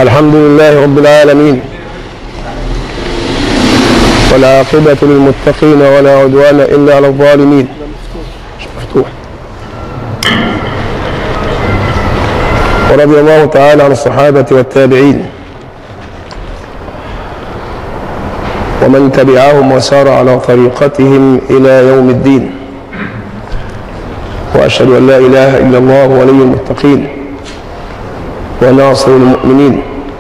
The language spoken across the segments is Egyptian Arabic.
الحمد لله رب العالمين والعاقبة للمتقين ولا عدوان إلا على الظالمين مفتوح ورضي الله تعالى عن الصحابة والتابعين ومن تبعهم وسار على طريقتهم إلى يوم الدين وأشهد أن لا إله إلا الله ولي المتقين وناصر المؤمنين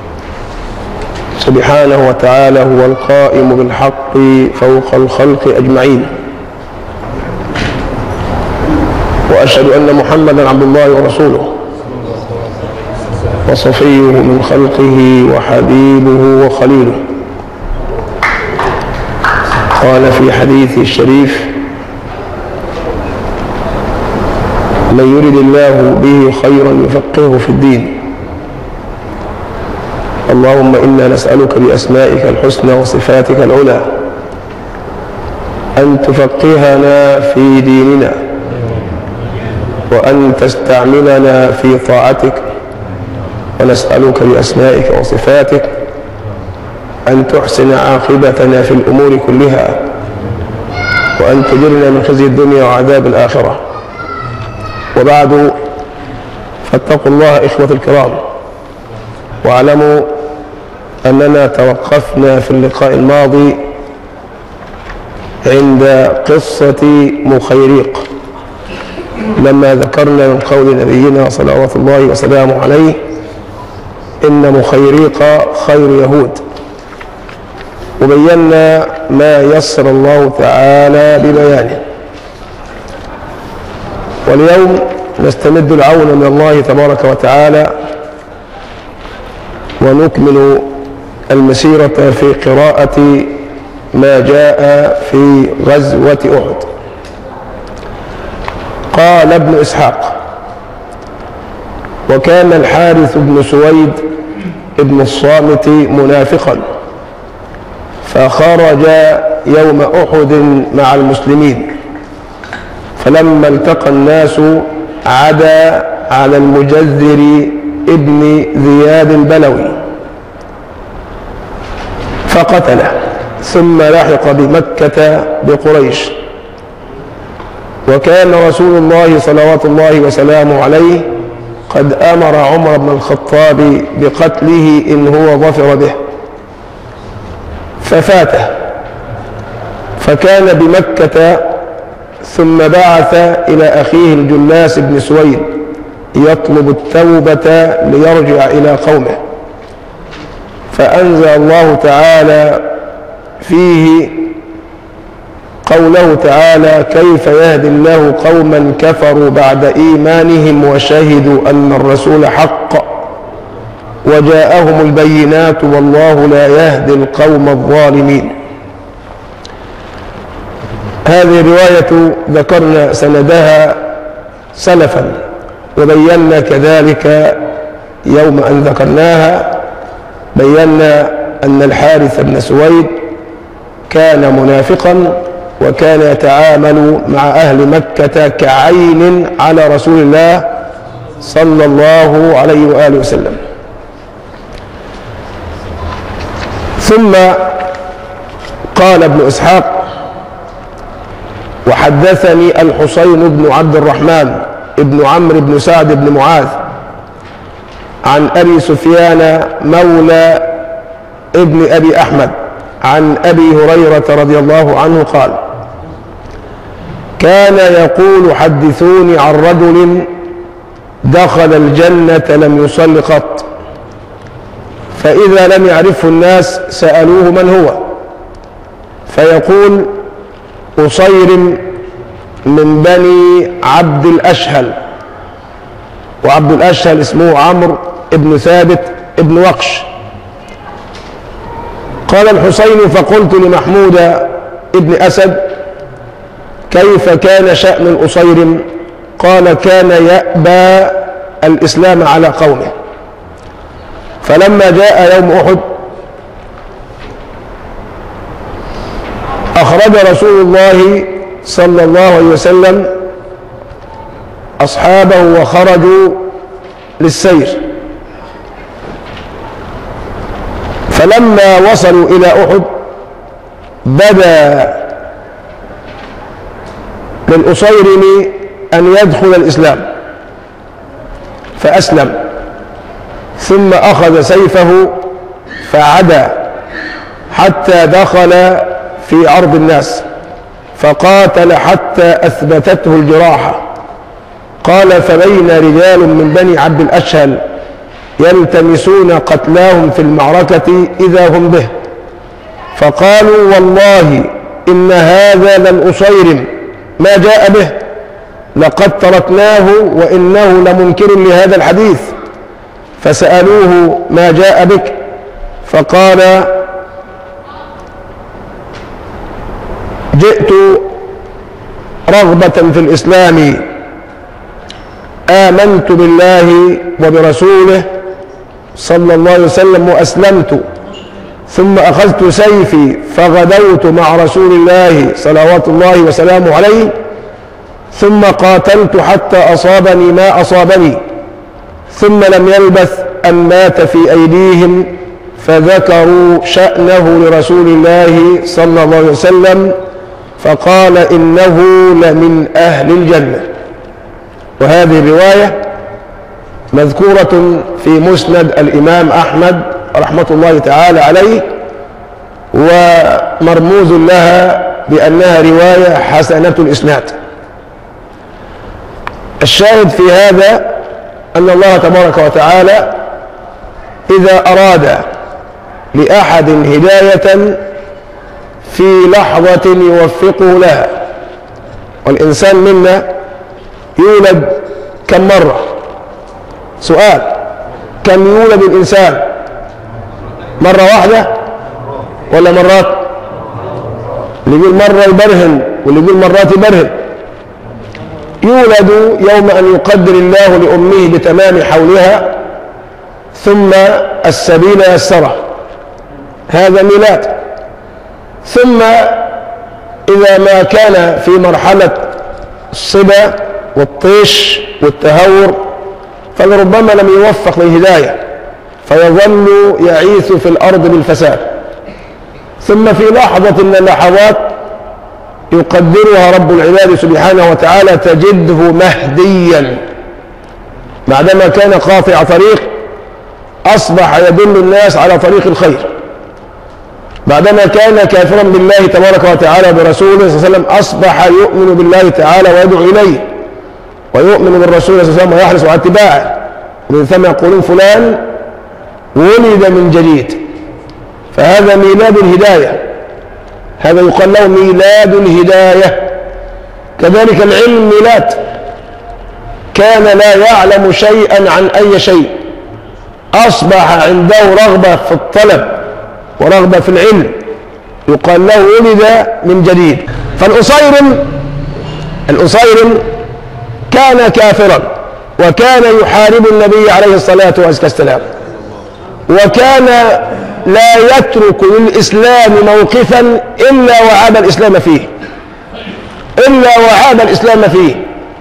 سبحانه وتعالى هو القائم بالحق فوق الخلق أجمعين وأشهد أن محمدا عبد الله ورسوله وصفيه من خلقه وحبيبه وخليله قال في حديثه الشريف من يرد الله به خيرا يفقهه في الدين اللهم إنا نسألك بأسمائك الحسنى وصفاتك العلى أن تفقهنا في ديننا وأن تستعملنا في طاعتك ونسألك بأسمائك وصفاتك أن تحسن عاقبتنا في الأمور كلها وأن تجرنا من خزي الدنيا وعذاب الآخرة وبعد فاتقوا الله إخوة الكرام واعلموا أننا توقفنا في اللقاء الماضي عند قصة مخيريق لما ذكرنا من قول نبينا صلوات الله وسلامه عليه إن مخيريق خير يهود وبينا ما يسر الله تعالى ببيانه واليوم نستمد العون من الله تبارك وتعالى ونكمل المسيرة في قراءة ما جاء في غزوة أحد قال ابن إسحاق وكان الحارث بن سويد ابن الصامت منافقا فخرج يوم أحد مع المسلمين فلما التقى الناس عدا على المجذر ابن زياد البلوي فقتله ثم لحق بمكة بقريش وكان رسول الله صلوات الله وسلامه عليه قد أمر عمر بن الخطاب بقتله إن هو ظفر به ففاته فكان بمكة ثم بعث إلى أخيه الجلاس بن سويد يطلب التوبة ليرجع إلى قومه فأنزل الله تعالى فيه قوله تعالى كيف يهدي الله قوما كفروا بعد إيمانهم وشهدوا أن الرسول حق وجاءهم البينات والله لا يهدي القوم الظالمين هذه الرواية ذكرنا سندها سلفا وبينا كذلك يوم أن ذكرناها بينا أن الحارث بن سويد كان منافقا وكان يتعامل مع أهل مكة كعين على رسول الله صلى الله عليه وآله وسلم ثم قال ابن إسحاق وحدثني الحسين بن عبد الرحمن ابن عمرو بن سعد بن معاذ عن أبي سفيان مولى ابن أبي أحمد عن أبي هريرة رضي الله عنه قال كان يقول حدثوني عن رجل دخل الجنة لم يصل قط فإذا لم يعرفه الناس سألوه من هو فيقول أصير من بني عبد الأشهل وعبد الأشهل اسمه عمرو ابن ثابت ابن وقش قال الحسين فقلت لمحمود ابن أسد كيف كان شأن الأصير قال كان يأبى الإسلام على قومه فلما جاء يوم أحد أخرج رسول الله صلى الله عليه وسلم أصحابه وخرجوا للسير فلما وصلوا إلى أحد بدا للأصيرم أن يدخل الإسلام فأسلم ثم أخذ سيفه فعدا حتى دخل في عرض الناس فقاتل حتى أثبتته الجراحة قال فبين رجال من بني عبد الأشهل يلتمسون قتلاهم في المعركة إذا هم به فقالوا والله إن هذا للأصيرم ما جاء به لقد تركناه وإنه لمنكر لهذا الحديث فسألوه ما جاء بك فقال جئت رغبة في الإسلام آمنت بالله وبرسوله صلى الله عليه وسلم وأسلمت ثم أخذت سيفي فغدوت مع رسول الله صلوات الله وسلامه عليه ثم قاتلت حتى أصابني ما أصابني ثم لم يلبث أن مات في أيديهم فذكروا شأنه لرسول الله صلى الله عليه وسلم فقال إنه لمن أهل الجنة وهذه الرواية مذكورة في مسند الإمام أحمد رحمة الله تعالى عليه ومرموز لها بأنها رواية حسنة الإسناد الشاهد في هذا أن الله تبارك وتعالى إذا أراد لأحد هداية في لحظة يوفقه لها والإنسان منا يولد كم مرة سؤال كم يولد الإنسان مرة واحدة ولا مرات اللي يقول مرة يبرهن واللي يقول مرات يبرهن يولد يوم أن يقدر الله لأمه بتمام حولها ثم السبيل يسره هذا ميلاد ثم إذا ما كان في مرحلة الصبا والطيش والتهور فلربما لم يوفق للهداية فيظل يعيث في الأرض بالفساد ثم في لحظة من اللحظات يقدرها رب العباد سبحانه وتعالى تجده مهديا بعدما كان قاطع طريق أصبح يدل الناس على طريق الخير بعدما كان كافرا بالله تبارك وتعالى برسوله صلى الله عليه وسلم أصبح يؤمن بالله تعالى ويدعو إليه ويؤمن بالرسول صلى الله عليه وسلم ويحرص على اتباعه ومن ثم يقولون فلان ولد من جديد فهذا ميلاد الهدايه هذا يقال له ميلاد الهداية كذلك العلم ميلاد كان لا يعلم شيئا عن أي شيء أصبح عنده رغبة في الطلب ورغبة في العلم يقال له ولد من جديد فالأصيرم الأصيرم كان كافرا وكان يحارب النبي عليه الصلاة والسلام وكان لا يترك للإسلام موقفا إلا وعاب الإسلام فيه إلا وعاب الإسلام فيه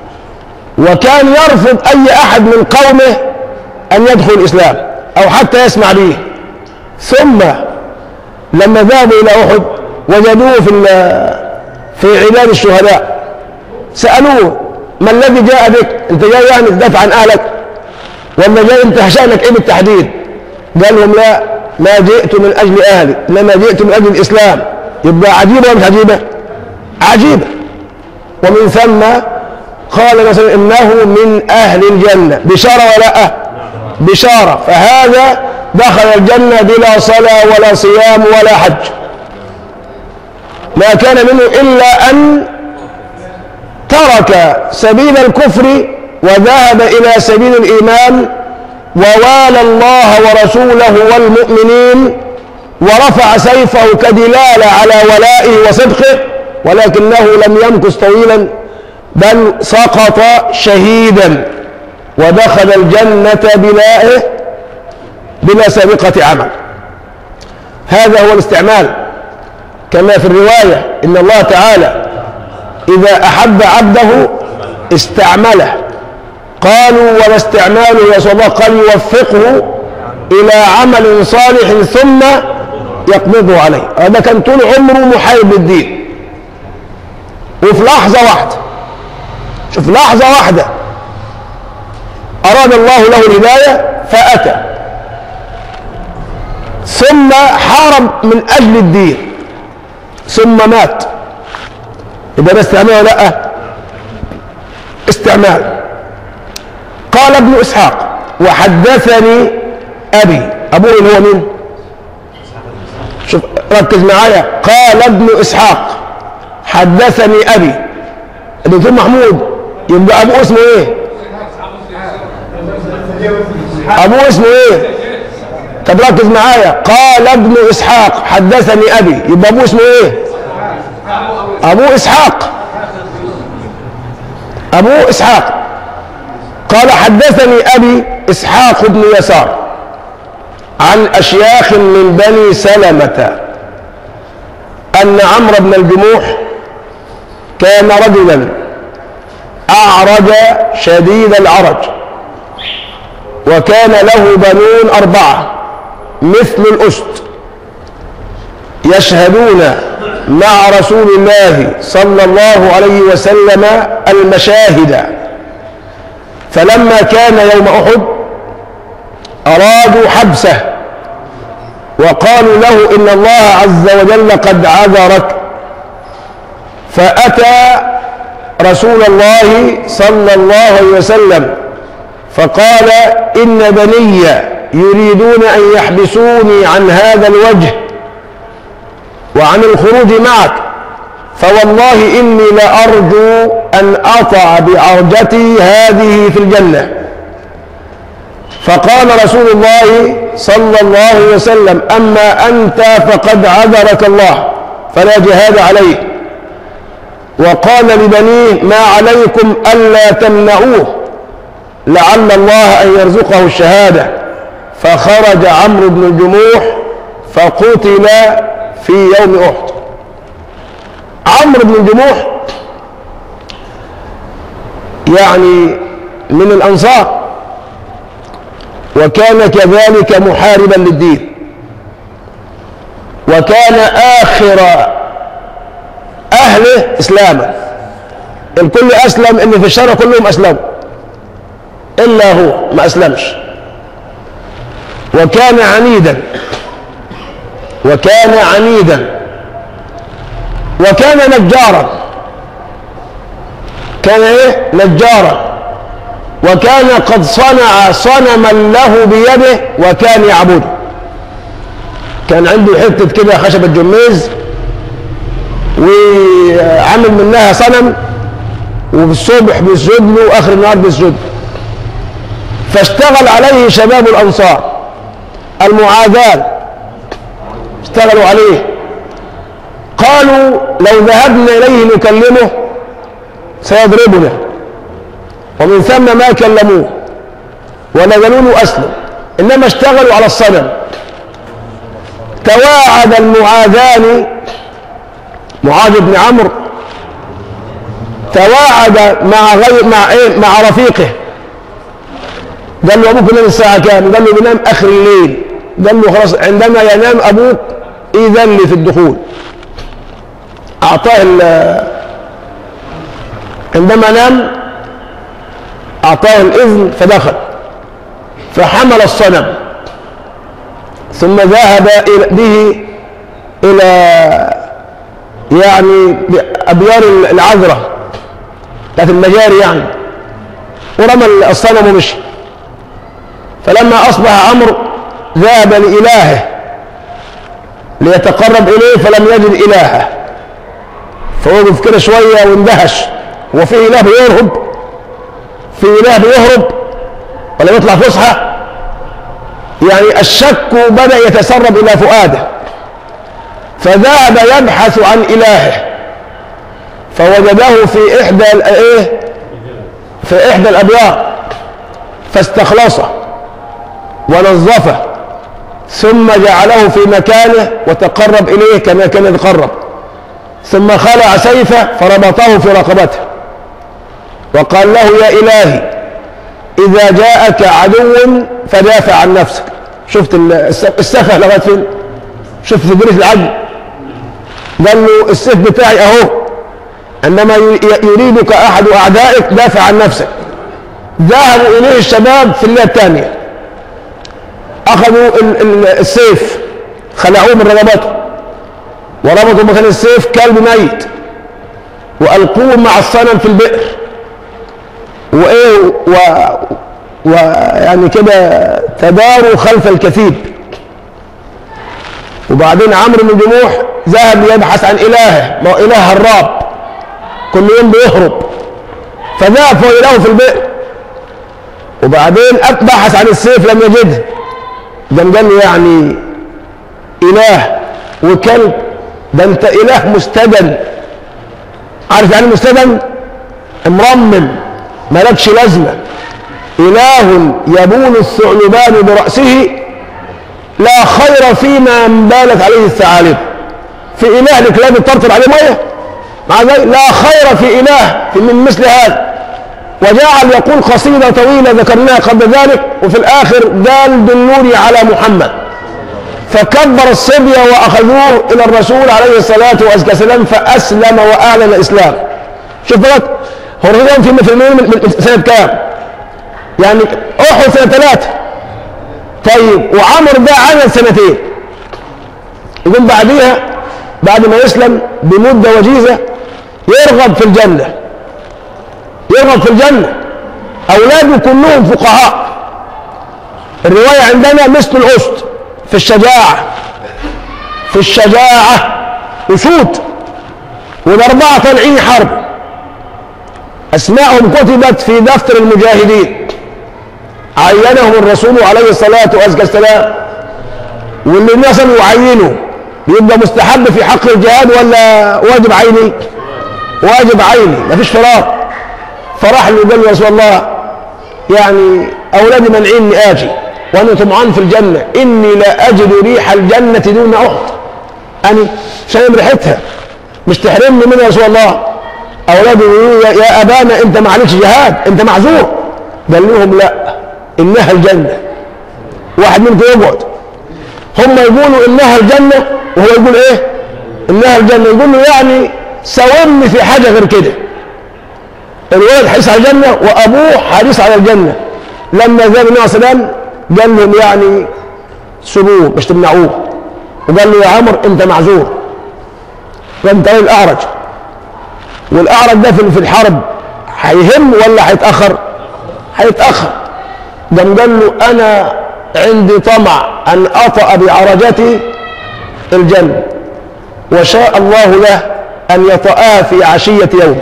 وكان يرفض أي أحد من قومه أن يدخل الإسلام أو حتى يسمع به ثم لما ذهبوا إلى أحد وجدوه في في عباد الشهداء سألوه ما الذي جاء بك أنت جاي يعني تدافع عن أهلك ولا جاي أنت شأنك إيه بالتحديد قال لهم لا ما جئت من أجل أهلي إنما جئت من أجل الإسلام يبقى عجيبة ولا مش عجيبة عجيبة ومن ثم قال مثلا إنه من أهل الجنة بشارة ولا أه بشارة فهذا دخل الجنة بلا صلاة ولا صيام ولا حج ما كان منه إلا أن ترك سبيل الكفر وذهب إلى سبيل الإيمان ووالى الله ورسوله والمؤمنين ورفع سيفه كدلالة على ولائه وصدقه ولكنه لم يمكث طويلا بل سقط شهيدا ودخل الجنة بلا بلا سابقة عمل هذا هو الاستعمال كما في الرواية إن الله تعالى إذا أحب عبده استعمله قالوا وما استعماله يا صدق قال يوفقه إلى عمل صالح ثم يقبضه عليه هذا كان طول عمره محارب للدين وفي لحظة واحدة شوف لحظة واحدة أراد الله له الهداية فأتى ثم حارب من أجل الدين ثم مات يبقى ده استعمال ولا لا استعمال قال ابن إسحاق وحدثني أبي أبوه اللي هو مين شوف ركز معايا قال ابن إسحاق حدثني أبي الدكتور محمود يبقى أبوه اسمه إيه أبوه اسمه إيه طب ركز معايا قال ابن إسحاق حدثني أبي يبقى أبوه اسمه إيه أبوه إسحاق أبوه إسحاق قال حدثني أبي إسحاق بن يسار عن أشياخ من بني سلمة أن عمرو بن الجموح كان رجلا أعرج شديد العرج وكان له بنون أربعة مثل الأسد يشهدون مع رسول الله صلى الله عليه وسلم المشاهد فلما كان يوم أحد أرادوا حبسه وقالوا له إن الله عز وجل قد عذرك فأتى رسول الله صلى الله عليه وسلم فقال إن بني يريدون أن يحبسوني عن هذا الوجه وعن الخروج معك فوالله إني لأرجو أن أطع بعرجتي هذه في الجنة فقال رسول الله صلى الله عليه وسلم أما أنت فقد عذرك الله فلا جهاد عليك وقال لبنيه ما عليكم ألا تمنعوه لعل الله أن يرزقه الشهادة فخرج عمرو بن الجموح فقتل في يوم أحد عمرو بن الجموح يعني من الأنصار وكان كذلك محاربا للدين وكان آخر أهله إسلاما الكل أسلم اللي في الشارع كلهم أسلموا إلا هو ما أسلمش وكان عنيدا وكان عنيدا وكان نجارا كان ايه نجارا وكان قد صنع صنما له بيده وكان يعبده كان عنده حته كده خشبه جميز وعمل منها صنم وفي الصبح بيسجد له واخر النهار بيسجد فاشتغل عليه شباب الانصار المعادان اشتغلوا عليه قالوا لو ذهبنا اليه نكلمه سيضربنا ومن ثم ما كلموه ونزلوا له اسلم انما اشتغلوا على الصنم تواعد المعاذان معاذ بن عمرو تواعد مع غير مع ايه مع رفيقه قال له ابوك ينام الساعه كام؟ قال له بينام اخر الليل قال له خلاص عندما ينام ابوك اذن لي في الدخول اعطاه عندما نام اعطاه الاذن فدخل فحمل الصنم ثم ذهب به الى يعني ابيار العذره بتاعت المجاري يعني ورمى الصنم ومشي فلما اصبح عمرو ذهب لالهه ليتقرب اليه فلم يجد الهه فوقف كده شويه واندهش هو في اله بيهرب في اله بيهرب ولا يطلع فسحه يعني الشك بدا يتسرب الى فؤاده فذهب يبحث عن الهه فوجده في احدى الايه في احدى الابيار فاستخلصه ونظفه ثم جعله في مكانه وتقرب اليه كما كان يتقرب ثم خلع سيفه فربطه في رقبته وقال له يا الهي اذا جاءك عدو فدافع عن نفسك شفت ال- الس- السفه لغايه فين شفت تدريس العدل قال له السيف بتاعي اهو عندما ي- ي- يريدك احد اعدائك دافع عن نفسك ذهبوا اليه الشباب في الليله الثانيه اخذوا ال- ال- السيف خلعوه من رقبته وربطوا مكان السيف كلب ميت والقوه مع الصنم في البئر وايه و... ويعني كده تداروا خلف الكثيب وبعدين عمرو بن جموح ذهب يبحث عن الهه ما هو اله هراب كل يوم بيهرب فذهب فوق الهه في البئر وبعدين بحث عن السيف لم يجده قام قال له يعني اله وكلب ده انت اله مستدن عارف يعني مستدن مرمم مالكش لازمه اله يبول الثعلبان براسه لا خير فيما انبالت عليه الثعالب في اله لكلاب ترطب عليه ميه مع ذلك لا خير في اله في من مثل هذا وجعل يقول قصيده طويله ذكرناها قبل ذلك وفي الاخر قال دلوني على محمد فكبر الصبي واخذوه الى الرسول عليه الصلاه والسلام فاسلم واعلن الاسلام شوف بقى هو الرسول في في من من سنه كام؟ يعني احد سنه ثلاثه طيب وعمر ده عمل سنتين يقول بعديها بعد ما يسلم بمده وجيزه يرغب في الجنه يرغب في الجنه اولاده كلهم فقهاء الروايه عندنا مثل الاسد في الشجاعه في الشجاعه اسود والاربعه طالعين حرب اسماءهم كتبت في دفتر المجاهدين عينهم الرسول عليه الصلاه والسلام واللي نصل يعينه يبقى مستحب في حق الجهاد ولا واجب عيني واجب عيني مفيش فراغ فراح له قال له يا رسول الله يعني اولادي منعيني اجي وانا طمعان في الجنه اني لا اجد ريح الجنه دون احد انا شامم ريحتها مش تحرمني منها يا رسول الله اولادي يقولوا يا, يا ابانا انت ما عليكش جهاد انت معذور قال لهم لا انها الجنه واحد منكم يقعد هم يقولوا انها الجنه وهو يقول ايه انها الجنه يقول له يعني ساومني في حاجه غير كده الولد حريص على الجنه وابوه حريص على الجنه لما ذهب النبي صلى الله عليه وسلم قال لهم يعني سيبوه مش تمنعوه وقال له يا عمر انت معذور وانت ايه الاعرج والاعرج ده في في الحرب هيهم ولا هيتاخر هيتاخر قام قال له انا عندي طمع ان اطأ بعرجتي الجنه وشاء الله له ان يطأها في عشيه يومه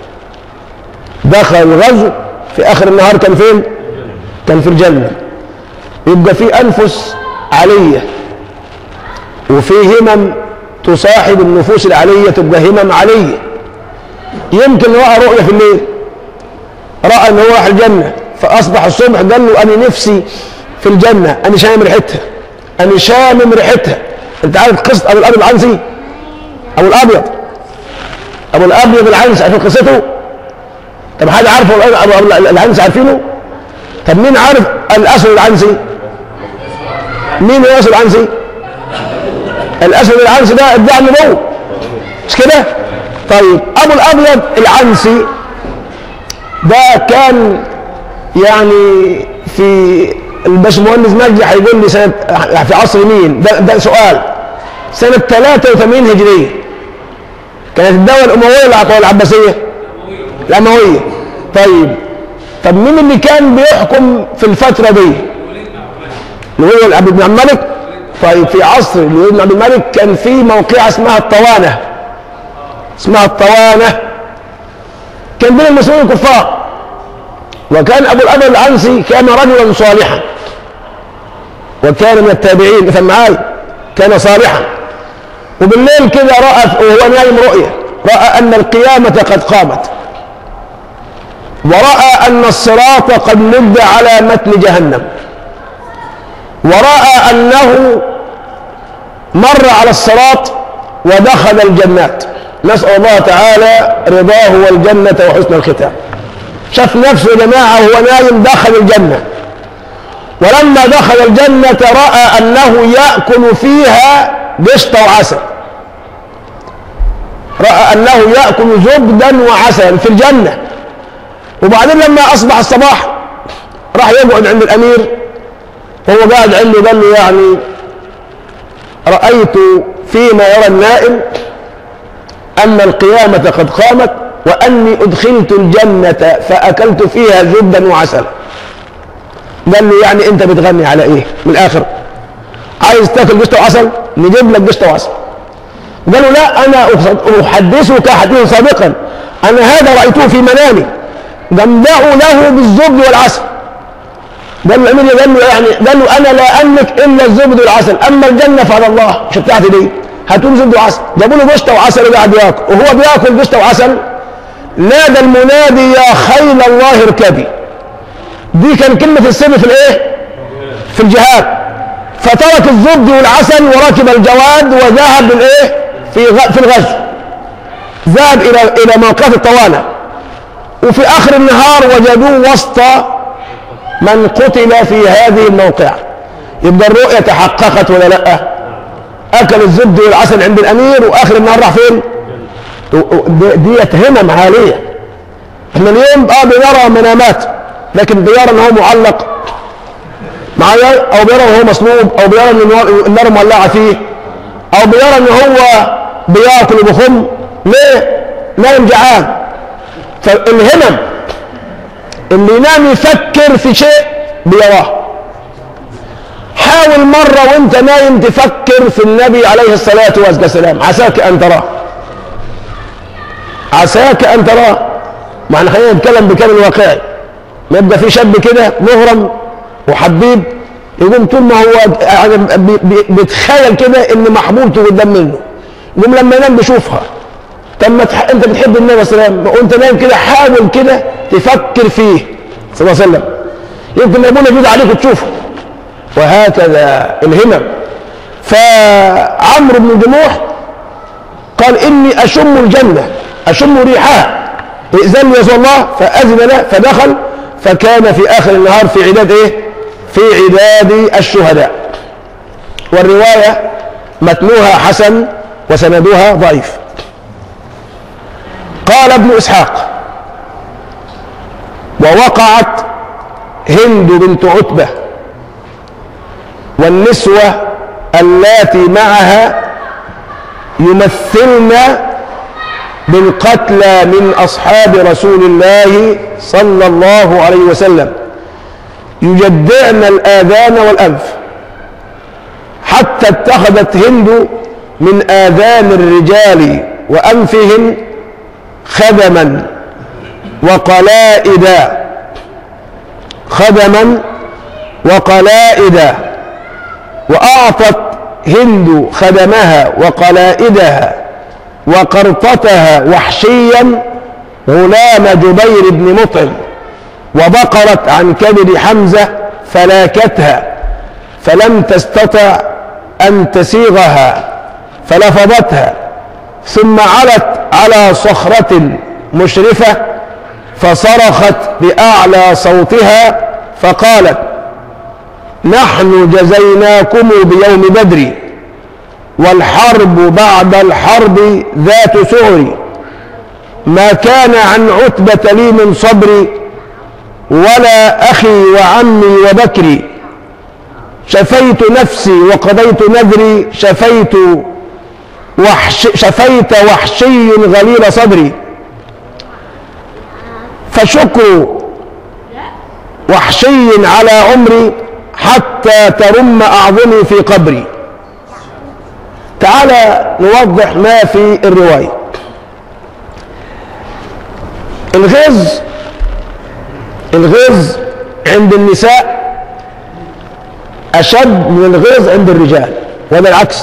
دخل الغزو في اخر النهار كان فين كان في الجنه يبقى في انفس عاليه وفي همم تصاحب النفوس العاليه تبقى همم عاليه يمكن راى رؤيه في الليل راى ان هو راح الجنه فاصبح الصبح قال له انا نفسي في الجنه انا شامم ريحتها انا شامم ريحتها انت عارف قصه ابو الابيض العنسي ابو الابيض ابو الابيض العنسي عارفين قصته طب حد عارفه ابو ابو العنسي عارفينه طب مين عارف الاسود العنسي مين هو الاسود العنسي الاسود العنسي ده ادعى النبوه مش كده طيب ابو الابيض العنسي ده كان يعني في الباشمهندس مجدي هيقول لي سنه في عصر مين ده, ده سؤال سنه 83 هجريه كانت الدوله الامويه ولا العباسيه الامويه طيب طب مين اللي كان بيحكم في الفتره دي اللي هو عبد بن عبد الملك طيب في عصر الوليد بن عبد الملك كان في موقعه اسمها الطوانه اسمها الطوانه كان بين المسلمين الكفار وكان ابو الابيض العنسي كان رجلا صالحا وكان من التابعين افهم معاي كان صالحا وبالليل كده راى وهو نايم رؤيه راى ان القيامه قد قامت وراى ان الصراط قد مد على متن جهنم وراى انه مر على الصراط ودخل الجنات نسال الله تعالى رضاه والجنه وحسن الختام شاف نفسه يا جماعه وهو نايم دخل الجنه ولما دخل الجنة رأى أنه يأكل فيها قشطة وعسل رأى أنه يأكل زبدا وعسلا في الجنة وبعدين لما أصبح الصباح راح يقعد عند الأمير وهو قاعد عنده قال له يعني رأيت فيما يرى النائم أن القيامة قد قامت وأني أدخلت الجنة فأكلت فيها زبدا وعسلا قال له يعني أنت بتغني على إيه من الآخر عايز تاكل قشطة وعسل نجيب لك قشطة وعسل قال له لا أنا أحدثك حديثا سابقا أنا هذا رأيته في منامي جمعوا له بالزبد والعسل قال له الأمير قال له يعني قال له أنا لا أملك إلا الزبد والعسل أما الجنة فعلى الله مش بتاعتي دي هاتوا له زبد وعسل جابوا له قشطة وعسل وقعد ياكل وهو بياكل قشطة وعسل نادى المنادي يا خيل الله اركبي دي كان كلمة السر في الايه في الجهاد فترك الزبد والعسل وركب الجواد وذهب للايه في غ... في الغزو ذهب الى الى موقف الطوانة وفي اخر النهار وجدوه وسط من قتل في هذه الموقعة يبقى الرؤية تحققت ولا لا اكل الزبد والعسل عند الامير واخر النهار راح فين ديت همم عالية احنا اليوم اه بنرى منامات لكن بيرى ان هو معلق معايا او بيرى ان هو مصلوب او بيرى ان النار مولعة فيه او بيرى ان هو بياكل وبخم ليه نايم جعان فالهمم اللي ينام يفكر في شيء بيراه حاول مرة وانت نايم تفكر في النبي عليه الصلاة والسلام عساك ان تراه عساك ان تراه ما احنا خلينا نتكلم بكلام واقعي ما يبقى في شاب كده مغرم وحبيب يقوم طول ما هو يعني بيتخيل كده ان محبوبته قدام منه يقوم لما ينام بيشوفها طب ما تح... انت بتحب النبي صلى الله عليه وسلم وانت نايم كده حاول كده تفكر فيه صلى الله عليه وسلم يمكن ابونا يجوز عليك تشوفه وهكذا الهمم فعمرو بن جموح قال اني اشم الجنه اشم ريحها ائذن يا رسول الله فاذن له فدخل فكان في اخر النهار في عداد ايه في عداد الشهداء والروايه متنوها حسن وسندها ضعيف قال ابن اسحاق ووقعت هند بنت عتبه والنسوه اللاتي معها يمثلن بالقتلى من أصحاب رسول الله صلى الله عليه وسلم يجدعن الآذان والأنف حتى اتخذت هند من آذان الرجال وأنفهم خدما وقلائدا خدما وقلائدا وأعطت هند خدمها وقلائدها وقرطتها وحشيا غلام جبير بن مطعم وبقرت عن كبد حمزة فلاكتها فلم تستطع أن تسيغها فلفظتها ثم علت على صخرة مشرفة فصرخت بأعلى صوتها فقالت نحن جزيناكم بيوم بدر والحرب بعد الحرب ذات سعر ما كان عن عتبة لي من صبري ولا أخي وعمي وبكري شفيت نفسي وقضيت نذري شفيت وحش شفيت وحشي غليل صدري فشكر وحشي على عمري حتى ترم أعظمي في قبري تعالى نوضح ما في الرواية الغز الغز عند النساء أشد من الغيظ عند الرجال وهذا العكس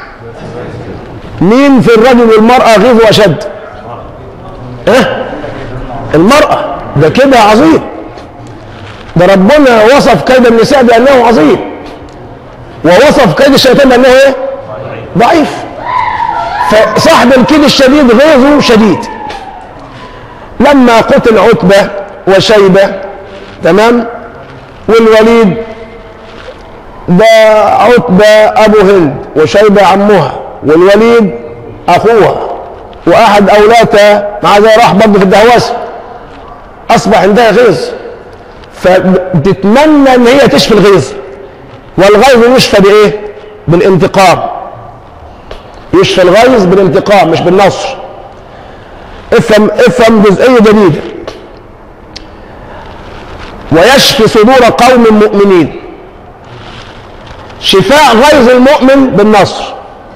مين في الرجل والمرأة غيظ أشد أه؟ المرأة ده كده عظيم ده ربنا وصف كيد النساء بأنه عظيم ووصف كيد الشيطان بأنه ايه ضعيف فصاحب الكيد الشديد غيظه شديد لما قتل عتبة وشيبة تمام والوليد ده عتبة أبو هند وشيبة عمها والوليد أخوها وأحد أولادها مع ذلك راح برضه في الدهواسة أصبح عندها غيظ فتتمنى إن هي تشفي الغيظ والغيظ يشفى بإيه؟ بالانتقام يشفى الغيظ بالانتقام مش بالنصر افهم افهم جزئية جديدة ويشفي صدور قوم مؤمنين شفاء غيظ المؤمن بالنصر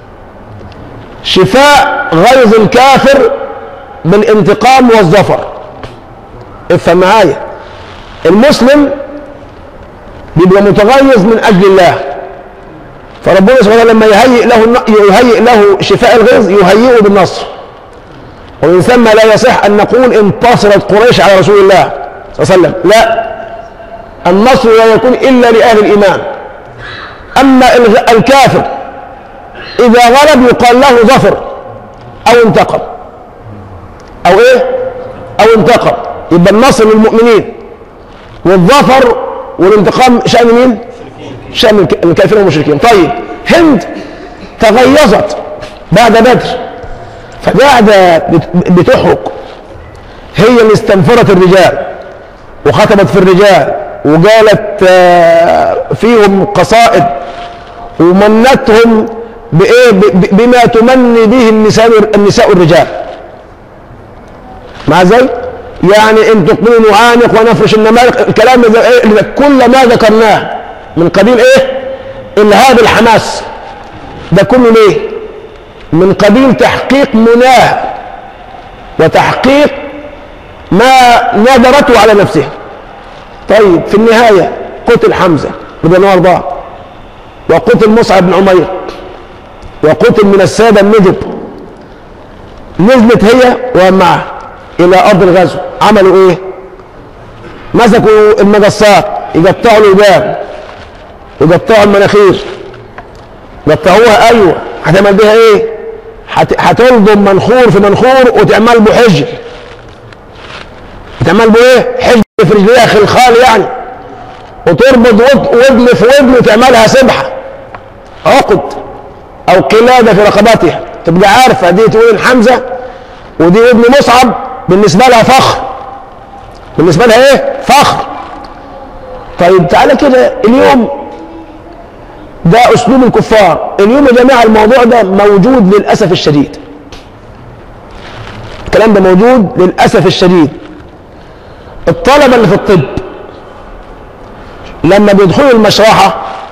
شفاء غيظ الكافر بالانتقام والظفر افهم معايا المسلم بيبقى متغيظ من اجل الله فربنا سبحانه وتعالى لما يهيئ له يهيئ له شفاء الغيظ يهيئه بالنصر ومن ثم لا يصح ان نقول انتصرت قريش على رسول الله صلى الله عليه وسلم لا النصر لا يكون الا لاهل الايمان اما الغ- الكافر اذا غلب يقال له ظفر او انتقم او ايه او انتقم يبقى النصر للمؤمنين والظفر والانتقام شأن مين شأن الك- الكافرين والمشركين طيب هند تغيظت بعد بدر فقاعدة بت- بتحرق هي اللي استنفرت الرجال وخطبت في الرجال وقالت آه، فيهم قصائد ومنتهم بإيه ب- ب- بما تمني به النساء النساء الرجال مع ذلك يعني ان تقبلوا نعانق ونفرش النمارق الكلام ده ايه اللي كل ما ذكرناه من قبيل ايه الهاب الحماس ده كله ليه من قبيل تحقيق مناه وتحقيق ما نذرته على نفسها طيب في النهاية قتل حمزة رضي الله عنه وارضاه وقتل مصعب بن عمير وقتل من السادة النجب نزلت هي ومعه إلى أرض الغزو عملوا إيه؟ مسكوا المجصات يقطعوا الودان يقطعوا المناخير قطعوها أيوه هتعمل بيها إيه؟ هت- هتلضم منخور في منخور وتعمل به حجر تعمل به ايه؟ حجر في رجليها خلخال يعني وتربط ود- ودن في ودن وتعملها سبحه عقد او قلاده في رقبتها تبقى عارفه دي تقول حمزه ودي ودن مصعب بالنسبه لها فخر بالنسبه لها ايه؟ فخر طيب تعالى كده اليوم ده اسلوب الكفار اليوم يا جماعه الموضوع ده موجود للاسف الشديد الكلام ده موجود للاسف الشديد الطلبه اللي في الطب لما بيدخلوا المشرحه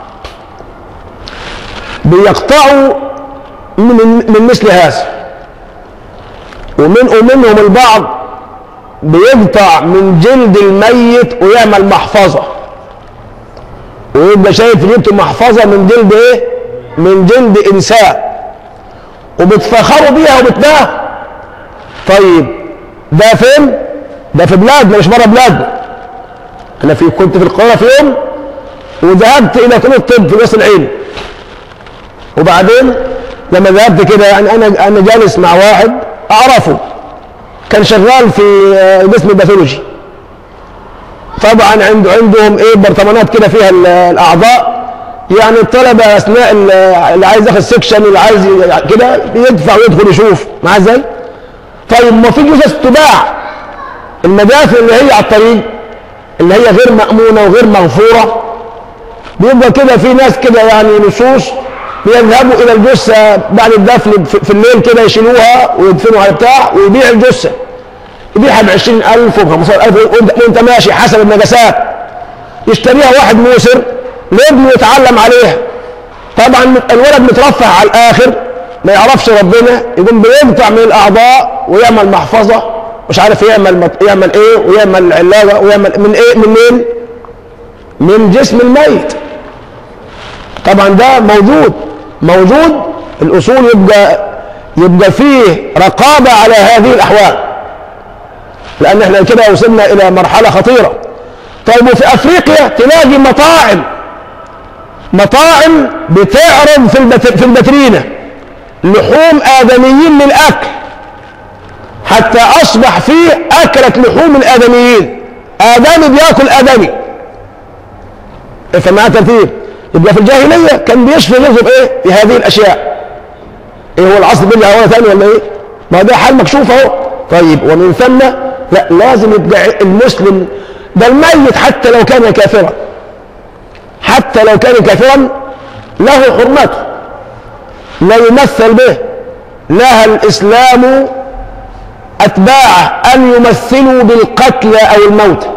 بيقطعوا من من مثل هذا ومن ومنهم البعض بيقطع من جلد الميت ويعمل محفظه ويبقى شايف في جيبته محفظه من جلد ايه؟ من جلد انسان وبتفخروا بيها وبتباعوا طيب ده فين؟ ده في بلادنا مش بره بلادنا انا في كنت في القاهره في يوم وذهبت الى كليه الطب في قصر العين وبعدين لما ذهبت كده يعني انا انا جالس مع واحد اعرفه كان شغال في آه، قسم الباثولوجي طبعا عنده عندهم ايه برطمانات كده فيها ال- الاعضاء يعني الطلبه اثناء ال- اللي عايز ياخد سكشن اللي عايز ي- كده يدفع ويدخل يشوف معاه ازاي؟ طيب ما في جثث تباع المدافع اللي هي على الطريق اللي هي غير مأمونة وغير مغفورة بيبقى كده في ناس كده يعني لصوص بيذهبوا إلى الجثة بعد الدفن في في الليل كده يشيلوها ويدفنوا على بتاع ويبيع الجثة يبيعها ب 20000 وب 15000 وانت وانت ماشي حسب النجاسات يشتريها واحد موسر لابنه يتعلم عليها طبعا الولد مترفه على الاخر ما يعرفش ربنا يقوم بيقطع من الاعضاء ويعمل محفظه مش عارف يعمل مط... يعمل ايه ويعمل علاجه ويعمل من ايه من مين؟ من جسم الميت طبعا ده موجود موجود الاصول يبقى يبقى فيه رقابه على هذه الاحوال لان احنا كده وصلنا الى مرحله خطيره طيب وفي افريقيا تلاقي مطاعم مطاعم بتعرض في البت... في البترينه لحوم ادميين للاكل حتى اصبح فيه اكلت لحوم الادميين ادمي بياكل ادمي افهم معايا ترتيب يبقى في الجاهليه كان بيشفي غيظه بايه؟ بهذه الاشياء ايه هو العصر بيرجع هو ثاني ولا ايه؟ ما ده حال مكشوف اهو طيب ومن ثم لا لازم يبقى المسلم ده الميت حتى لو كان كافرا حتى لو كان كافرا له حرمته لا يمثل به نهى الاسلام اتباعه ان يمثلوا بالقتل او الموت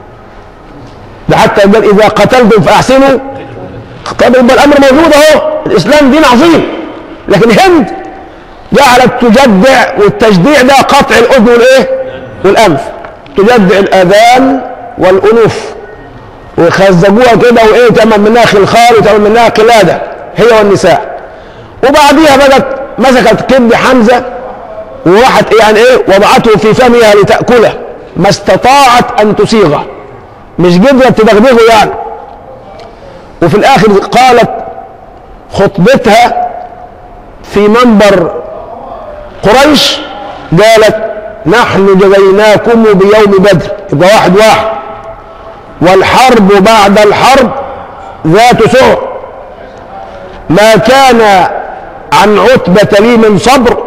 ده حتى قال اذا قتلتم فاحسنوا طب يبقى الامر موجود اهو الاسلام دين عظيم لكن هند جعلت تجدع والتجديع ده قطع الاذن والايه والانف تجدع الاذان والانوف ويخزجوها كده وايه تعمل منها خلخال وتعمل منها قلاده هي والنساء وبعديها بدت مسكت كبد حمزه وراحت يعني ايه وضعته في فمها لتاكله ما استطاعت ان تصيغه مش قدرت تدغدغه يعني وفي الاخر قالت خطبتها في منبر قريش قالت نحن جزيناكم بيوم بدر يبقى واحد واحد والحرب بعد الحرب ذات سعر ما كان عن عتبة لي من صبر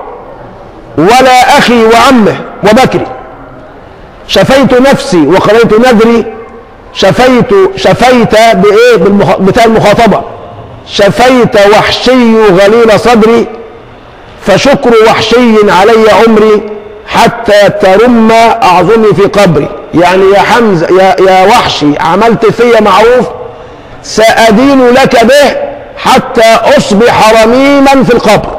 ولا أخي وعمه وبكري شفيت نفسي وقضيت نذري شفيت شفيت بإيه بالمخ... بتاع المخاطبة شفيت وحشي غليل صدري فشكر وحشي علي عمري حتى ترم أعظمي في قبري يعني يا حمزة يا, يا وحشي عملت في معروف سأدين لك به حتى أصبح رميما في القبر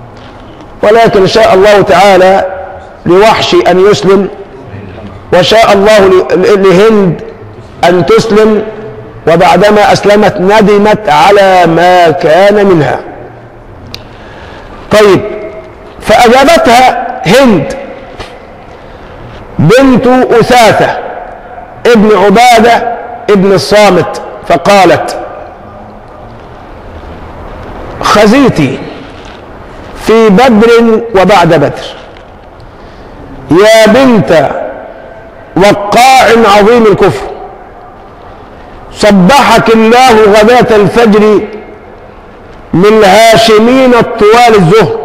ولكن شاء الله تعالى لوحشي أن يسلم وشاء الله لهند أن تسلم وبعدما أسلمت ندمت على ما كان منها طيب فأجابتها هند بنت أثاثة ابن عبادة ابن الصامت فقالت خزيتي في بدر وبعد بدر يا بنت وقاع عظيم الكفر صبحك الله غداة الفجر من الهاشمين الطوال الزهر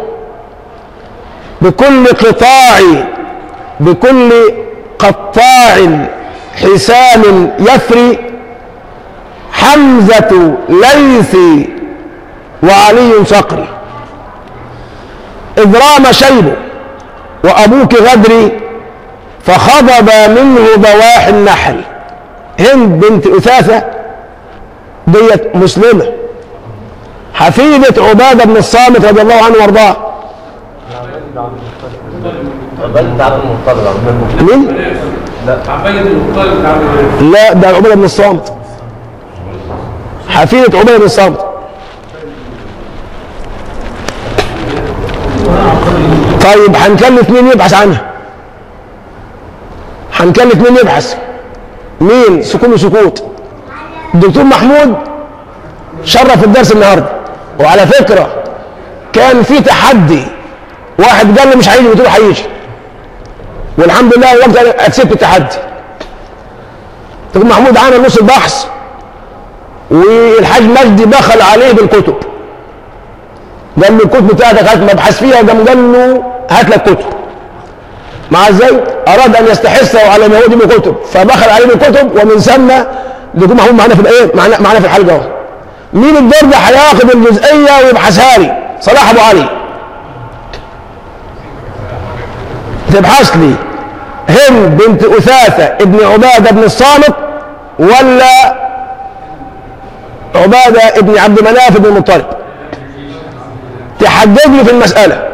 بكل قطاع بكل قطاع حسام يفري حمزة ليثي وعلي صقري إذ رام شيب وأبوك غدري فخضب منه ضواحي النحل هند بنت أثاثة ديت مسلمة حفيدة عبادة بن الصامت رضي الله عنه وارضاه عباد عبد المطلب عبد المطلب مين؟ عباية المطلب بتاع عبد لا ده عبادة بن الصامت حفيدة عبادة بن الصامت طيب هنكلف مين يبحث عنها هنكلف مين يبحث مين سكون وسكوت الدكتور محمود شرف الدرس النهارده وعلى فكره كان في تحدي واحد قال لي مش هيجي قلت له هيجي والحمد لله وقت أنا كسبت التحدي الدكتور محمود عمل نص البحث والحاج مجدي دخل عليه بالكتب قال له الكتب بتاعتك هات مبحث فيها قام قال له هات لك كتب مع ازاي اراد ان يستحث على ما هو دي كتب فدخل عليه بالكتب ومن ثم الدكتور محمود معانا في الايه معانا معانا في الحلقه اهو مين الدور ده هياخد الجزئيه ويبحثها لي صلاح ابو علي تبحث لي هند بنت اثاثه ابن عباده بن الصامت ولا عباده ابن عبد مناف بن المطلب تحدد لي في المساله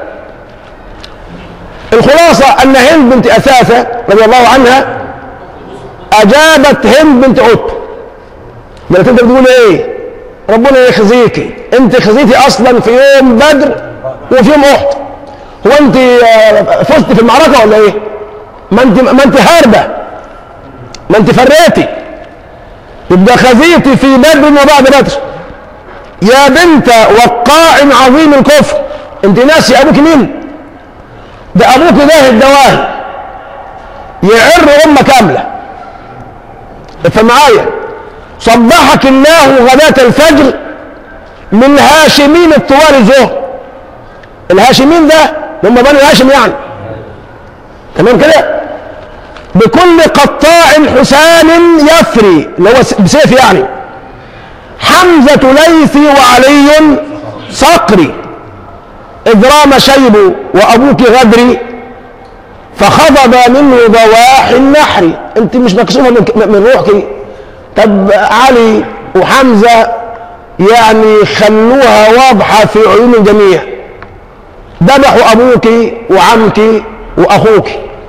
الخلاصه ان هند بنت اثاثه رضي الله عنها اجابت هند بنت عتبه قالت انت بتقول ايه ربنا يخزيكي انت خزيتي اصلا في يوم بدر وفي يوم احد هو انت آه، فزت في المعركه ولا ايه ما انت ما انت هاربه ما انت فريتي يبقى خزيتي في بدر وبعد بدر يا بنت وقاع عظيم الكفر انت ناسي ابوك مين ده ابوك ده الدواهي يعر امه كامله افهم معايا صبحك الله غداة الفجر من هاشمين الطوال الزهر الهاشمين ده هم بني هاشم يعني تمام كده بكل قطاع حسام يفري اللي هو بسيف يعني حمزة ليثي وعلي صقري إذ رام شيب وأبوك غدري فخضب منه ضواحي النحر انت مش مكسوفه من, من روحك طب علي وحمزه يعني خلوها واضحه في عيون الجميع ذبحوا ابوك وعمك واخوك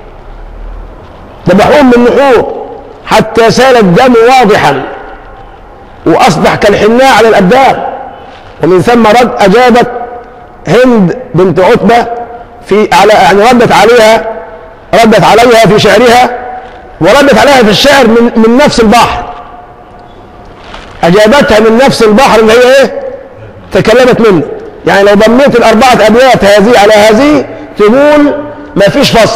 ذبحوهم بالنحور حتى سال الدم واضحا واصبح كالحناء على الابدان ومن ثم رد اجابت هند بنت عتبه في على يعني ردت عليها ردت عليها في شعرها وردت عليها في الشعر من, من نفس البحر أجابتها من نفس البحر اللي هي إيه تكلمت منه يعني لو ضميت الأربعة أبيات هذه على هذه تقول ما فيش فصل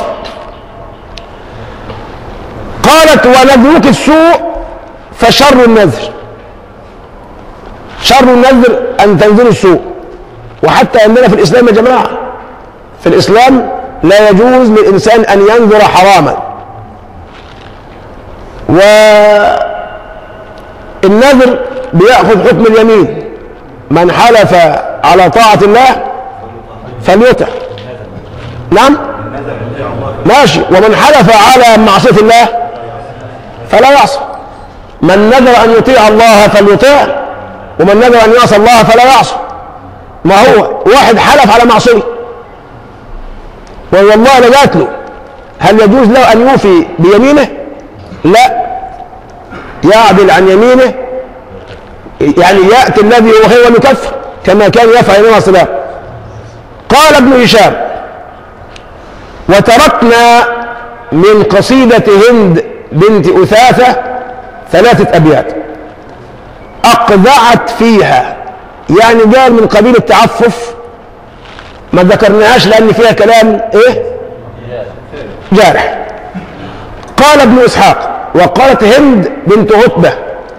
قالت ونذرك السوء فشر النذر شر النذر أن تنذر السوء وحتى عندنا في الإسلام يا جماعة في الإسلام لا يجوز للإنسان أن ينذر حراما والنذر بيأخذ حكم اليمين من حلف على طاعة الله فليطع نعم ماشي ومن حلف على معصية الله فلا يعصي من نذر أن يطيع الله فليطيع ومن نذر أن يعصي الله فلا يعصي ما هو واحد حلف على معصيه والله لجات له هل يجوز له ان يوفي بيمينه لا يعدل عن يمينه يعني ياتي الذي هو خير ويكفر كما كان يفعل النبي صلى الله عليه وسلم قال ابن هشام وتركنا من قصيدة هند بنت أثاثة ثلاثة أبيات أقذعت فيها يعني قال من قبيل التعفف ما ذكرناهاش لأن فيها كلام إيه جارح قال ابن إسحاق وقالت هند بنت عتبة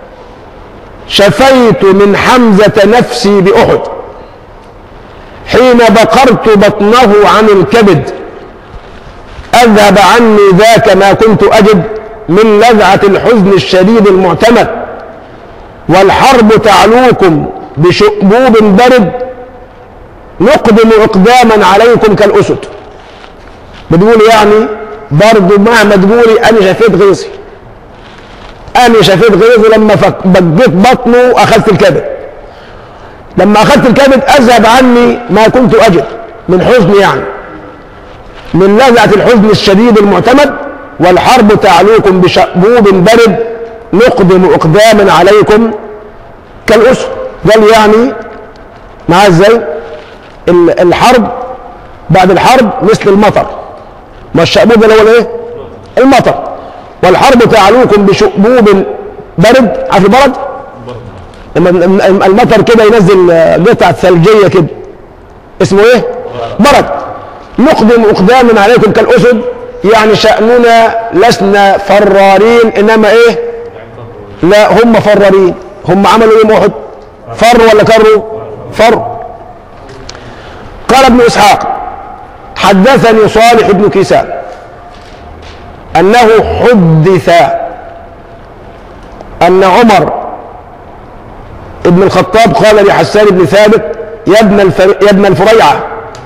شفيت من حمزة نفسي بأحد حين بقرت بطنه عن الكبد أذهب عني ذاك ما كنت أجد من لذعة الحزن الشديد المعتمد والحرب تعلوكم بشؤبوب برد نقدم اقداما عليكم كالاسد بتقول يعني برضه مهما تقولي انا شفيت غيظي انا شفيت غيظي لما بقيت بطنه واخذت الكبد لما اخذت الكبد اذهب عني ما كنت اجد من حزن يعني من لذعة الحزن الشديد المعتمد والحرب تعلوكم بشأبوب برد نقدم اقداما عليكم كالاسد قال يعني معاه ازاي الحرب بعد الحرب مثل المطر ما الشأبوب اللي هو الايه المطر والحرب تعلوكم بشؤبوب برد عارف البرد لما المطر كده ينزل قطعة ثلجية كده اسمه ايه برد نقدم اقداما عليكم كالاسد يعني شأننا لسنا فرارين انما ايه لا هم فرارين هم عملوا ايه موحد فر ولا كروا فر قال ابن اسحاق حدثني صالح بن كيسان انه حدث ان عمر ابن الخطاب قال لحسان بن ثابت يا ابن الفر... يا ابن الفريعه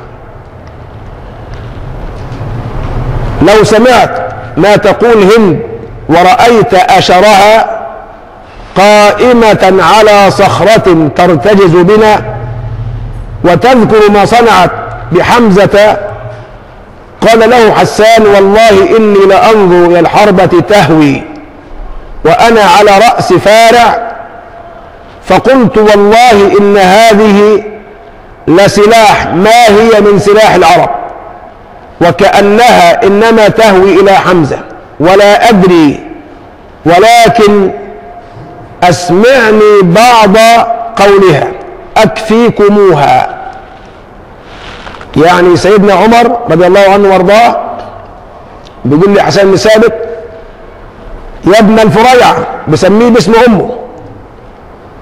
لو سمعت ما تقول هند ورأيت أشرها قائمة على صخرة ترتجز بنا وتذكر ما صنعت بحمزة قال له حسان والله إني لأنظر إلى الحربة تهوي وأنا على رأس فارع فقلت والله إن هذه لسلاح ما هي من سلاح العرب وكأنها إنما تهوي إلى حمزة ولا أدري ولكن أسمعني بعض قولها أكفيكموها يعني سيدنا عمر رضي الله عنه وارضاه بيقول لي حسن بن ثابت يا ابن الفريعة بسميه باسم أمه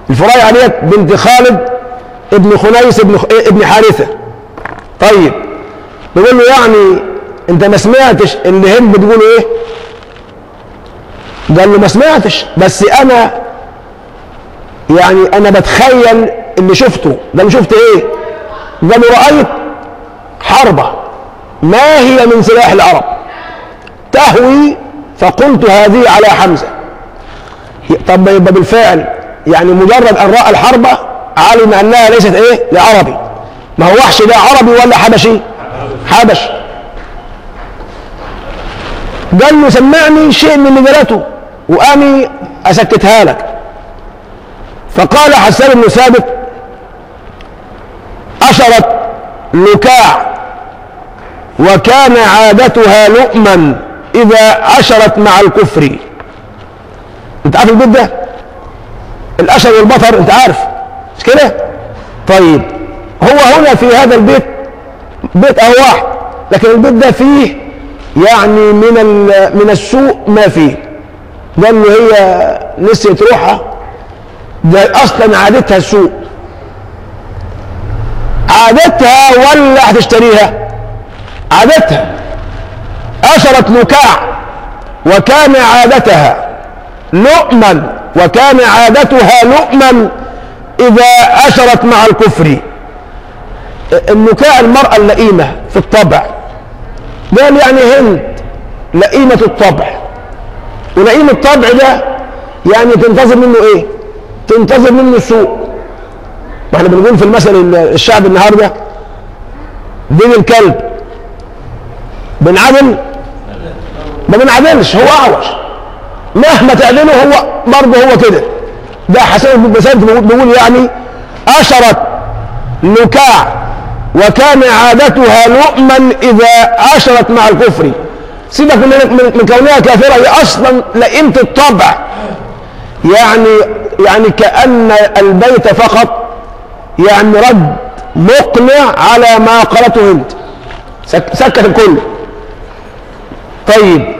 الفريعة ديت بنت خالد ابن خنيس ابن ابن حارثة طيب بيقول له يعني انت ما سمعتش ان هند بتقول ايه قال له ما سمعتش بس انا يعني انا بتخيل اللي شفته قال له شفت ايه قال له رايت حربه ما هي من سلاح العرب تهوي فقلت هذه على حمزه طب يبقى بالفعل يعني مجرد ان راى الحربه علم انها ليست ايه لعربي ما هو وحش ده عربي ولا حبشي حبش قال له سمعني شيء من اللي قالته واني اسكتها لك فقال حسان بن ثابت أشرت لكاع وكان عادتها لؤما إذا أشرت مع الكفر أنت عارف البيت ده؟ الأشر والبطر أنت عارف مش كده؟ طيب هو هنا في هذا البيت بيت أهو واحد لكن البيت ده فيه يعني من ال- من السوء ما فيه قال له هي نسيت روحها ده اصلا عادتها السوء عادتها ولا هتشتريها عادتها اشرت لكاع وكان عادتها لؤما وكان عادتها لؤما اذا اشرت مع الكفر النكاع المرأة اللئيمة في الطبع قال يعني هند لئيمة الطبع ولئيم الطبع ده يعني تنتظر منه ايه تنتظر منه سوء ما احنا بنقول في المثل الشعب النهارده دين الكلب بنعدل ما بنعدلش هو اعوج مهما تعدله هو برضه هو كده ده حسن بن ثابت بيقول- بيقول يعني اشرت لكاع وكان عادتها لؤما اذا اشرت مع الكفر سيبك من من من كونها كافره هي اصلا لئيمه الطبع يعني يعني كأن البيت فقط يعني رد مقنع على ما قالته هند سك سكت الكل طيب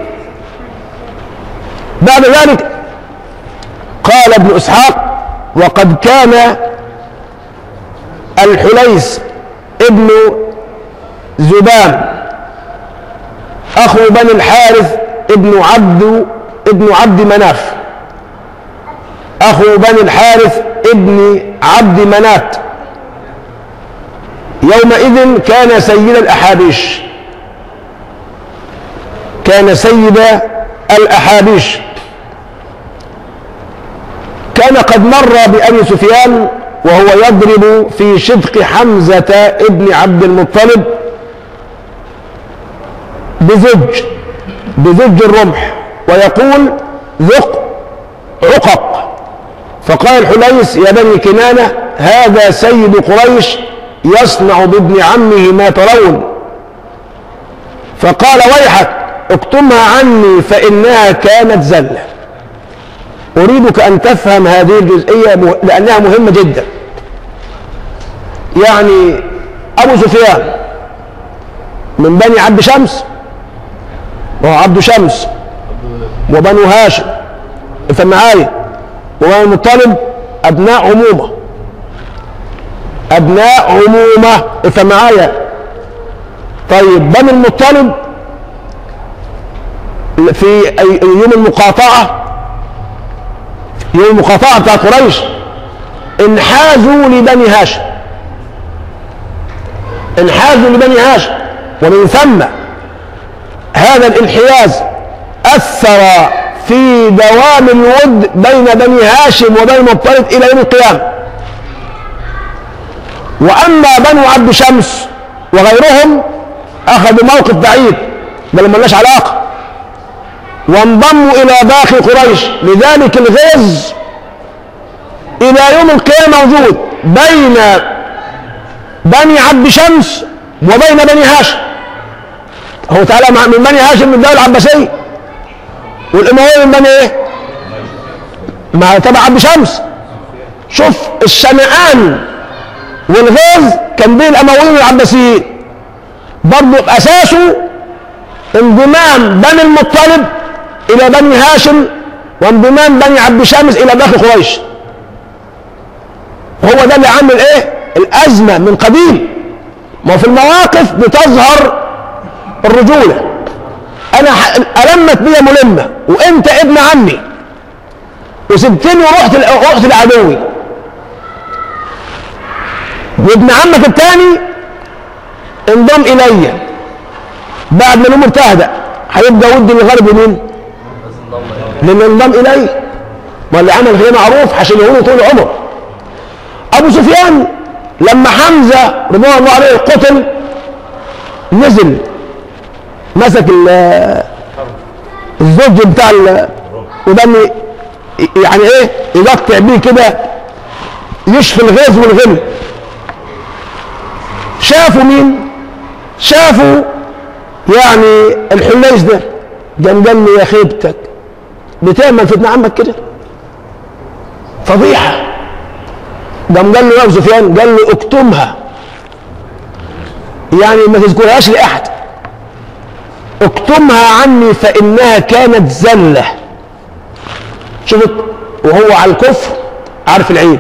بعد ذلك قال ابن اسحاق وقد كان الحليس ابن زبان اخو بني الحارث ابن عبد ابن عبد مناف أخو بني الحارث ابن عبد منات يومئذ كان سيد الأحابيش كان سيد الأحابيش كان قد مر بأبي سفيان وهو يضرب في شدق حمزة ابن عبد المطلب بزج بزج الرمح ويقول ذق عقق فقال الحليس يا بني كنانة هذا سيد قريش يصنع بابن عمه ما ترون فقال ويحك اكتمها عني فإنها كانت زلة أريدك أن تفهم هذه الجزئية مه- لأنها مهمة جدا يعني أبو سفيان من بني عبد شمس وهو عبد شمس وبنو هاشم افهم معايا وبنو المطلب أبناء عمومة أبناء عمومة افهم معايا طيب بني المطلب في أي- يوم المقاطعة يوم المقاطعة بتاع قريش انحازوا لبني هاشم انحازوا لبني هاشم ومن ثم هذا الانحياز أثر في دوام الود بين بني هاشم وبني المطلب إلى يوم القيامة وأما بنو عبد شمس وغيرهم أخذوا موقف بعيد بل ملناش علاقة وانضموا إلى باقي قريش لذلك الغيظ إلى يوم القيامة موجود بين بني عبد شمس وبين بني هاشم هو تعالى مع- من بني هاشم من الدولة العباسية والأموية من بني إيه؟ ما تبع عبد شمس شوف الشنآن والغيظ كان بين الأمويين والعباسيين برضه بأساسه انضمام بني المطلب إلى بني هاشم وانضمام بني عبد شمس إلى باقي قريش هو ده اللي عامل ايه الازمه من قديم ما هو في المواقف بتظهر الرجوله انا ح- المت بيا ملمه وانت ابن عمي وسبتني ورحت ل- رحت لعدوي وابن عمك الثاني انضم الي بعد ما الامور تهدأ هيبقى ودي للغرب مين؟ لان انضم الي واللي عمل كده معروف هشيله له طول عمره ابو سفيان لما حمزه رضوان الله عليه قتل نزل مسك ال- الزوج بتاع ال- وبني يعني ايه يقطع بيه كده يشفي الغيظ والغل شافوا مين شافوا يعني الحليش ده قام قال له يا خيبتك بتعمل في ابن عمك كده فضيحه قام قال له يا ابو سفيان قال له اكتمها يعني ما تذكرهاش لاحد اكتمها عني فانها كانت زله شفت وهو على الكفر عارف العيب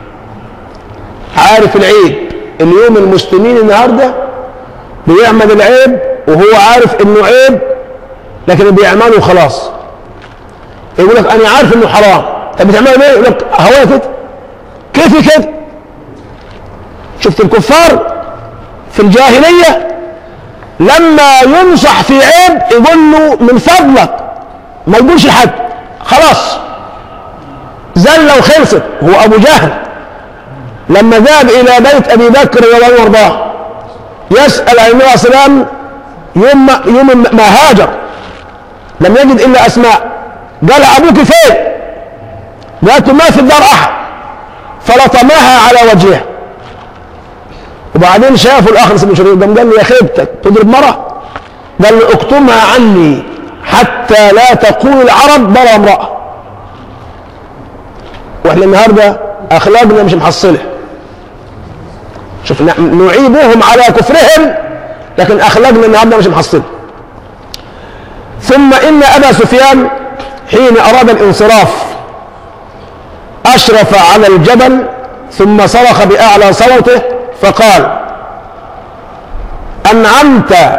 عارف العيب اليوم المسلمين النهارده بيعمل العيب وهو عارف انه عيب لكن بيعمله خلاص يقول لك انا عارف انه حرام طب بتعمله ليه؟ يقول لك هو كده كيف كده؟ شفت الكفار في الجاهليه لما ينصح في عيب يقول له من فضلك ما يقولش لحد خلاص زله وخلصت هو ابو جهل لما ذهب الى بيت ابي بكر رضي الله عنه وارضاه يسال عن النبي صلى الله عليه وسلم يوم ما يوم ما هاجر لم يجد الا اسماء قال ابوك فين؟ قالت له ما في الدار احد فلطمها على وجهها وبعدين شافوا الاخرس بن شريك قام قال له يا خيبتك تضرب مره قال له اكتمها عني حتى لا تقول العرب بلا امراه واحنا النهارده اخلاقنا مش محصله شوف ن- نعيبهم على كفرهم لكن اخلاقنا النهارده مش محصله ثم ان ابا سفيان حين اراد الانصراف اشرف على الجبل ثم صرخ باعلى صوته فقال انعمت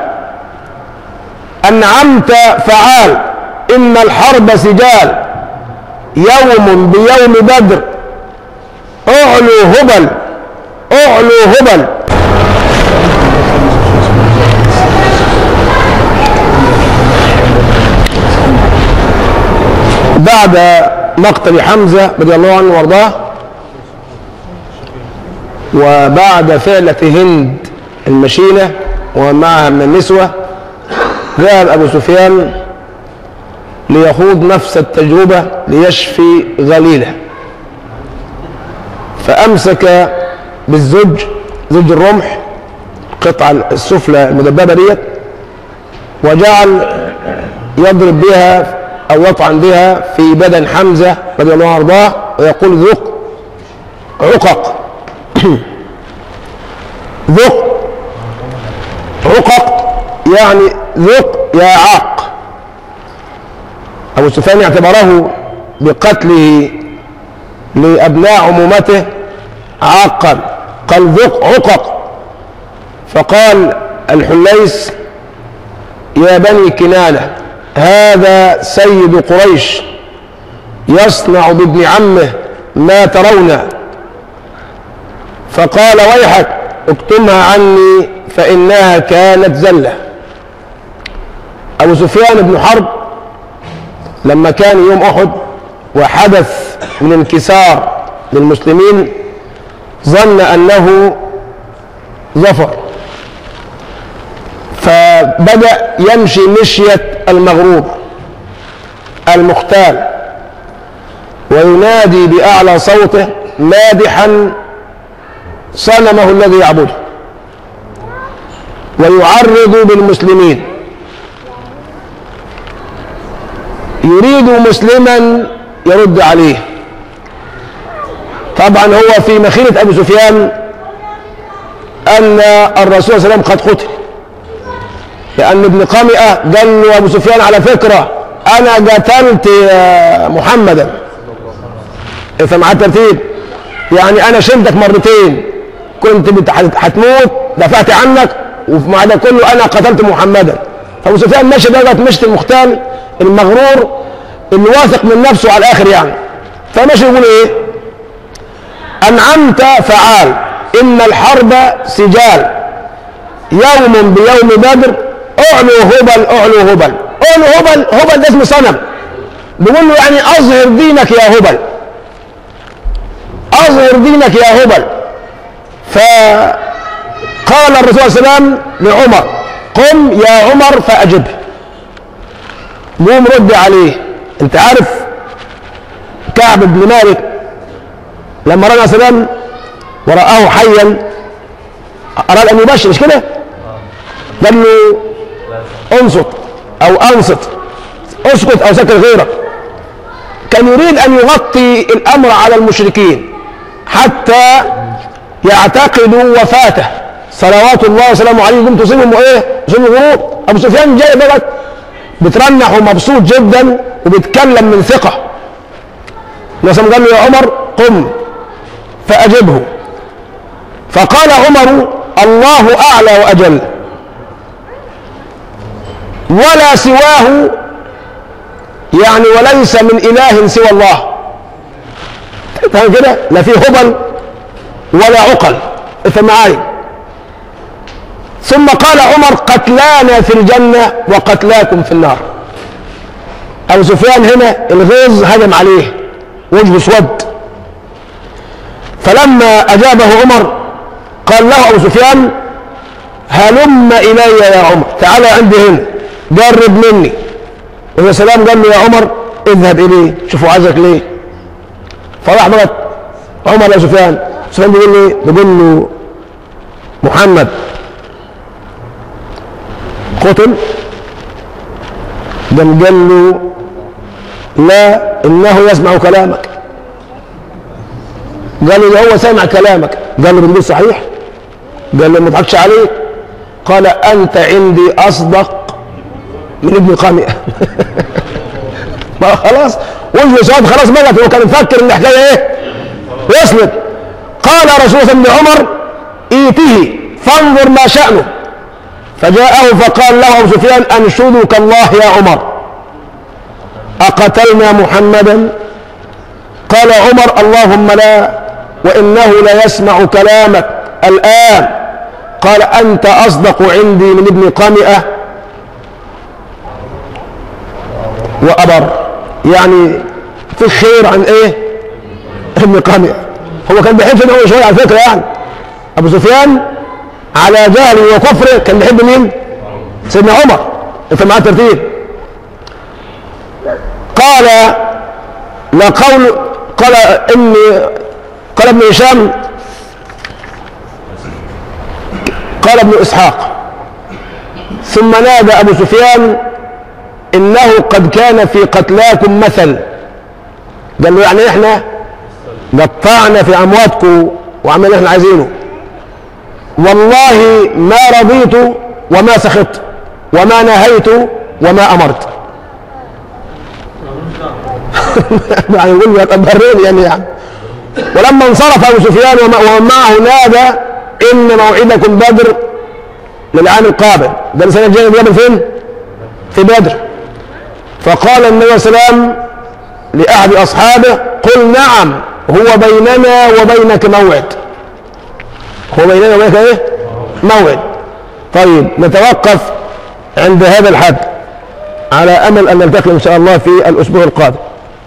انعمت فعال ان الحرب سجال يوم بيوم بدر اعلو هبل اعلو هبل بعد مقتل حمزة رضي الله عنه وارضاه وبعد فعلة هند المشينة ومعها من النسوة ذهب أبو سفيان ليخوض نفس التجربة ليشفي غليله فأمسك بالزج زج الرمح القطعة السفلى المدببة ديت وجعل يضرب بها أو يطعن بها في بدن حمزة رضي الله عنه وارضاه ويقول ذق عقق ذق عقق يعني ذق يا عاق أبو سفيان اعتبره بقتله لأبناء عمومته عاقا قال ذق عقق فقال الحليس يا بني كنانة هذا سيد قريش يصنع بابن عمه ما ترون فقال ويحك اكتمها عني فإنها كانت زلة أبو سفيان بن حرب لما كان يوم أحد وحدث من انكسار للمسلمين ظن أنه ظفر فبدأ يمشي مشية المغرور المختال وينادي بأعلى صوته مادحا صنمه الذي يعبده ويعرض بالمسلمين يريد مسلما يرد عليه طبعا هو في مخيلة أبو سفيان أن الرسول صلى الله عليه وسلم قد قتل لأن ابن قمئة قال له أبو سفيان على فكرة أنا قتلت محمدا فمع الترتيب يعني انا شلتك مرتين كنت بت- هت- هتموت دفعت عنك ومع ده كله انا قتلت محمدا فابو سفيان ماشي بقى مشت المختال المغرور اللي واثق من نفسه على الاخر يعني فماشي يقول ايه انعمت فعال ان الحرب سجال يوم بيوم بدر اعلو هبل اعلو هبل اعلو هبل هبل ده اسم صنم بيقول له يعني اظهر دينك يا هبل اظهر دينك يا هبل فقال الرسول صلى الله عليه وسلم لعمر قم يا عمر فاجبه قوم رد عليه انت عارف كعب بن مالك لما رأى سلام ورآه حيا أراد أن يبشر مش كده؟ قال له انصت أو أنصت اسكت أو سكت غيرك كان يريد أن يغطي الأمر على المشركين حتى يعتقدوا وفاته صلوات الله وسلامه عليه يقوم تصيبهم ايه؟ تصيبهم غرور ابو سفيان جاي بقى بترنح ومبسوط جدا وبيتكلم من ثقه النبي قال له يا عمر قم فاجبه فقال عمر الله اعلى واجل ولا سواه يعني وليس من اله سوى الله فاهم كده لا في هبل ولا عقل افهم معايا ثم قال عمر قتلانا في الجنة وقتلاكم في النار أبو سفيان هنا الغيظ هجم عليه وجهه اسود فلما أجابه عمر قال له أبو سفيان هلم إلي يا عمر تعال عندي هنا جرب مني ويا سلام قال له يا عمر اذهب إليه شوفوا عايزك ليه فراح بقى عمر يا سفيان سفيان بيقول لي بيقول له محمد قتل قام قال له لا انه يسمع كلامك قال له ده هو سامع كلامك قال له بنقول صحيح قال له ما تضحكش عليك قال انت عندي اصدق من ابن قامئه ما خلاص وجه سؤال خلاص بقت هو كان مفكر ان الحكايه ايه وصلت قال رسول الله بن عمر ايته فانظر ما شأنه فجاءه فقال له ابو سفيان انشدك الله يا عمر اقتلنا محمدا قال عمر اللهم لا وانه ليسمع كلامك الان قال انت اصدق عندي من ابن قامئه وابر يعني في خير عن ايه ابن قامئه هو كان بيحب سيدنا عمر شويه على فكره يعني ابو سفيان على جهله وكفره كان بيحب مين سيدنا عمر انت معاه ترتيب قال لقول قال اني قال ابن هشام قال ابن اسحاق ثم نادى ابو سفيان انه قد كان في قتلاكم مثل قال له يعني احنا قطعنا في امواتكم وعملنا اللي احنا عايزينه والله ما رضيت وما سخطت وما نهيت وما امرت يعني يقول له بريني يعني, يعني ولما انصرف ابو سفيان وما- ومن معه نادى ان موعدكم بدر للعام القابل ده السنه الجايه بيقابل فين؟ في بدر فقال النبي صلى الله عليه وسلم لاحد اصحابه قل نعم هو بيننا وبينك موعد هو بيننا وبينك ايه؟ موعد طيب نتوقف عند هذا الحد على امل ان نلتقي ان شاء الله في الاسبوع القادم